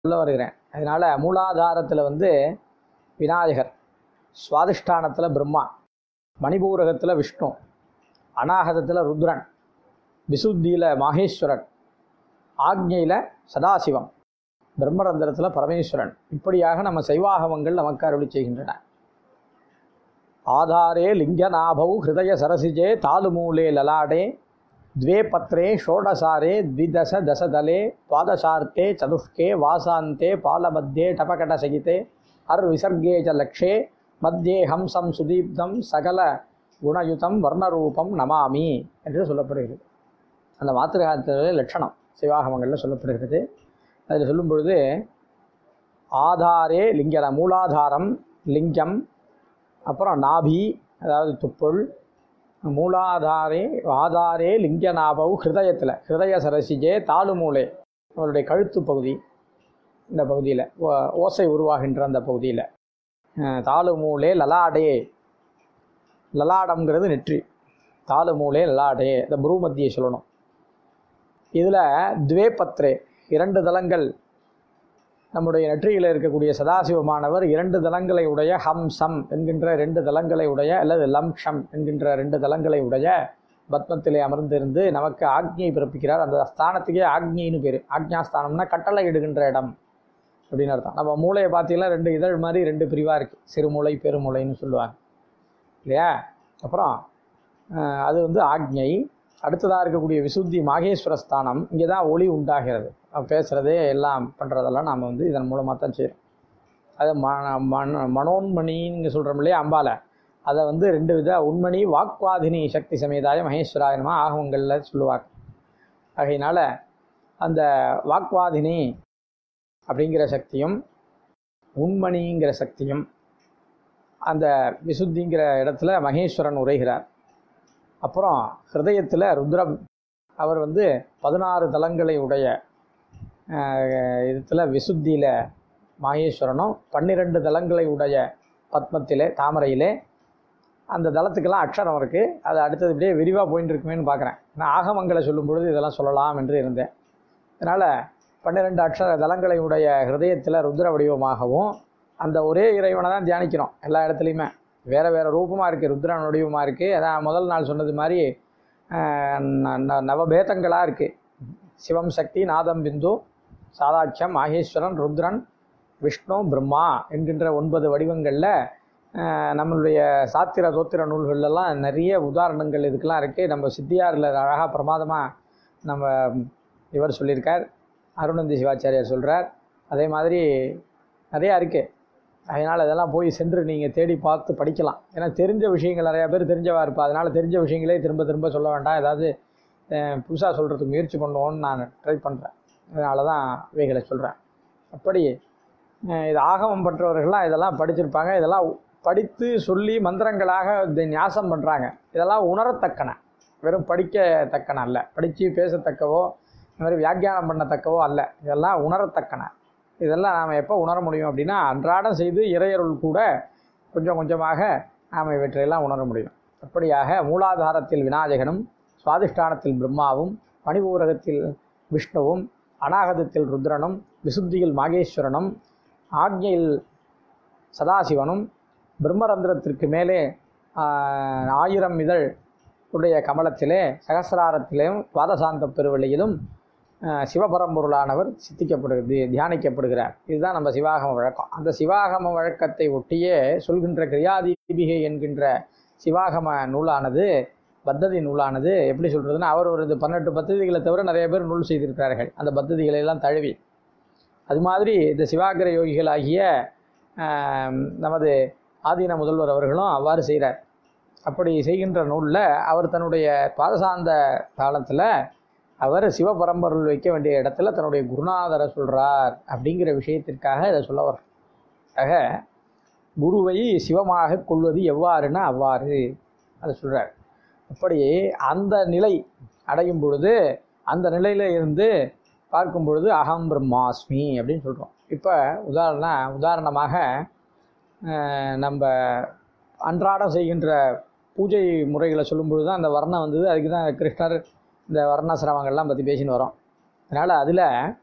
சொல்ல வருகிறேன் அதனால் மூலாதாரத்தில் வந்து விநாயகர் சுவாதிஷ்டானத்தில் பிரம்மா மணிபூரகத்தில் விஷ்ணு அநாகதத்தில் ருத்ரன் விசுத்தியில் மாகேஸ்வரன் ஆக்ஞையில் சதாசிவம் பிரம்மரந்திரத்தில் பரமேஸ்வரன் இப்படியாக நம்ம சைவாகமங்கள் நமக்கு அருளி செய்கின்றன ஆதாரே லிங்கநாபௌ ஹிருதய சரசிஜே தாலுமூலே லலாடே द्वे पत्रे षोडसारे द्विदश दशदले द्वादशार्थे चतुष्के वासान्ते पालमध्ये टपकटसहिते अर्विसर्गे च लक्षे मध्ये ஹம்சம் சுதீப்தம் சகல குணயுதம் வர்ணரூபம் நமாமி என்று சொல்லப்படுகிறது அந்த மாத்திருகாத்திலே லட்சணம் சிவாகமங்களில் சொல்லப்படுகிறது அதில் சொல்லும் பொழுது ஆதாரே லிங்கன மூலாதாரம் லிங்கம் அப்புறம் நாபி அதாவது துப்புள் மூலாதாரே ஆதாரே லிங்கநாபவ் ஹிருதயத்தில் ஹிருதய சரசிஜே தாலுமூலே அவருடைய கழுத்து பகுதி இந்த பகுதியில் ஓசை உருவாகின்ற அந்த பகுதியில் தாலுமூலே லலாடே லலாடம்ங்கிறது நெற்றி தாலுமூலே லலாடே இந்த புரூமத்தியை சொல்லணும் இதில் துவே பத்ரே இரண்டு தலங்கள் நம்முடைய நெற்றியில் இருக்கக்கூடிய சதாசிவமானவர் இரண்டு தலங்களை உடைய ஹம்சம் என்கின்ற ரெண்டு தலங்களை உடைய அல்லது லம்ஷம் என்கின்ற ரெண்டு தலங்களை உடைய பத்மத்திலே அமர்ந்திருந்து நமக்கு ஆக்ஞை பிறப்பிக்கிறார் அந்த ஸ்தானத்துக்கே ஆக்ஞைன்னு பேர் ஆக்ஞாஸ்தானம்னா கட்டளை இடுகின்ற இடம் அப்படின்னு அர்த்தம் நம்ம மூளையை பார்த்தீங்கன்னா ரெண்டு இதழ் மாதிரி ரெண்டு பிரிவாக இருக்குது சிறுமூளை பெருமூளைன்னு சொல்லுவாங்க இல்லையா அப்புறம் அஹ், அது வந்து ஆக்ஞை அடுத்ததாக இருக்கக்கூடிய விசுத்தி மாகேஸ்வர ஸ்தானம் இங்கே தான் ஒளி உண்டாகிறது அவன் பேசுகிறதே எல்லாம் பண்ணுறதெல்லாம் நாம் வந்து இதன் மூலமாக தான் செய்கிறோம் அது ம மன மனோன்மணின்னு சொல்கிறோம் இல்லையா அம்பால அதை வந்து ரெண்டு வித உண்மணி வாக்வாதினி சக்தி சமேதாய மகேஸ்வராயனமா ஆகவங்களில் சொல்லுவாங்க ஆகையினால அந்த வாக்வாதினி அப்படிங்கிற சக்தியும் உண்மணிங்கிற சக்தியும் அந்த விசுத்திங்கிற இடத்துல மகேஸ்வரன் உரைகிறார் அப்புறம் ஹிருதயத்தில் ருத்ரம் அவர் வந்து பதினாறு தலங்களை உடைய இதில் விசுத்தியில் மாகேஸ்வரனும் பன்னிரெண்டு தலங்களை உடைய பத்மத்திலே தாமரையிலே அந்த தளத்துக்கெல்லாம் அக்ஷரம் இருக்குது அது அடுத்தது இப்படியே விரிவாக போயின்னு இருக்குமேன்னு பார்க்குறேன் நான் ஆகமங்களை சொல்லும் பொழுது இதெல்லாம் சொல்லலாம் என்று இருந்தேன் அதனால் பன்னிரெண்டு அக்ஷர தலங்களை உடைய ஹிருதயத்தில் ருத்ர வடிவமாகவும் அந்த ஒரே இறைவனை தான் தியானிக்கிறோம் எல்லா இடத்துலையுமே வேறு வேறு ரூபமாக இருக்குது ருத்ரன் வடிவமாக இருக்குது அதான் முதல் நாள் சொன்னது மாதிரி ஆஹ், ந- ந- நவபேதங்களாக இருக்குது சிவம் சக்தி நாதம் பிந்து சாதாட்சியம் மாகேஸ்வரன் ருத்ரன் விஷ்ணு பிரம்மா என்கின்ற ஒன்பது வடிவங்களில் நம்மளுடைய சாத்திர தோத்திர நூல்கள்லாம் நிறைய உதாரணங்கள் இதுக்கெல்லாம் இருக்குது நம்ம சித்தியாரில் அழகாக பிரமாதமாக நம்ம இவர் சொல்லியிருக்கார் அருணந்தி சிவாச்சாரியார் சொல்கிறார் அதே மாதிரி நிறையா இருக்குது அதனால் இதெல்லாம் போய் சென்று நீங்கள் தேடி பார்த்து படிக்கலாம் ஏன்னா தெரிஞ்ச விஷயங்கள் நிறையா பேர் தெரிஞ்சவா இருப்பா அதனால் தெரிஞ்ச விஷயங்களே திரும்ப திரும்ப சொல்ல வேண்டாம் ஏதாவது புதுசாக சொல்கிறதுக்கு முயற்சி பண்ணுவோன்னு நான் ட்ரை பண்ணுறேன் அதனால தான் இவைகளை சொல்கிறேன் அப்படி அஹ், இது ஆகமம் பற்றவர்கள்லாம் இதெல்லாம் படிச்சிருப்பாங்க இதெல்லாம் படித்து சொல்லி மந்திரங்களாக இதை ஞாசம் பண்ணுறாங்க இதெல்லாம் உணரத்தக்கன வெறும் படிக்கத்தக்கன அல்ல படித்து பேசத்தக்கவோ இந்த மாதிரி வியாக்கியானம் பண்ணத்தக்கவோ அல்ல இதெல்லாம் உணரத்தக்கன இதெல்லாம் நாம் எப்போ உணர முடியும் அப்படின்னா அன்றாடம் செய்து இறையருள் கூட கொஞ்சம் கொஞ்சமாக நாம் இவற்றையெல்லாம் உணர முடியும் அப்படியாக மூலாதாரத்தில் விநாயகனும் சுவாதிஷ்டானத்தில் பிரம்மாவும் மணிபூரகத்தில் விஷ்ணுவும் அநாகதத்தில் ருத்ரனும் விசுத்தியில் மாகேஸ்வரனும் ஆக்ஞையில் சதாசிவனும் பிரம்மரந்திரத்திற்கு மேலே ஆஹ், ஆயிரம் இதழ் உடைய கமலத்திலே சகசிராரத்திலேயும் துவாதசாந்த பெருவெளியிலும் ஆஹ், சிவபரம்பொருளானவர் சித்திக்கப்படுகிறது தியானிக்கப்படுகிறார் இதுதான் நம்ம சிவாகம வழக்கம் அந்த சிவாகம வழக்கத்தை ஒட்டியே சொல்கின்ற கிரியாதீபிகை என்கின்ற சிவாகம நூலானது பத்ததி நூலானது எப்படி சொல்கிறதுன்னா அவர் ஒரு இது பன்னெண்டு பத்ததிகளை தவிர நிறைய பேர் நூல் செய்திருக்கிறார்கள் அந்த பத்ததிகளை எல்லாம் தழுவி அது மாதிரி இந்த சிவாகர யோகிகளாகிய ஆம், நமது ஆதீன முதல்வர் அவர்களும் அவ்வாறு செய்கிறார் அப்படி செய்கின்ற நூலில் அவர் தன்னுடைய பாதசாந்த காலத்தில் அவர் சிவபரம்பொருள் வைக்க வேண்டிய இடத்துல தன்னுடைய குருநாதரை சொல்கிறார் அப்படிங்கிற விஷயத்திற்காக இதை சொல்ல வர்றார் ஆக குருவை சிவமாக கொள்வது எவ்வாறுன்னா அவ்வாறு அதை சொல்கிறார் அப்படி அந்த நிலை அடையும் பொழுது அந்த நிலையில் இருந்து பார்க்கும் பொழுது அகம் பிரம்மாஸ்மி அப்படின்னு சொல்கிறோம் இப்போ உதாரண உதாரணமாக அஹ், நம்ம அன்றாடம் செய்கின்ற பூஜை முறைகளை சொல்லும் பொழுது தான் அந்த வர்ணம் வந்தது அதுக்கு தான் கிருஷ்ணர் இந்த வர்ணாசிரமங்கள்லாம் பற்றி பேசின்னு வரோம் அதனால் அதில்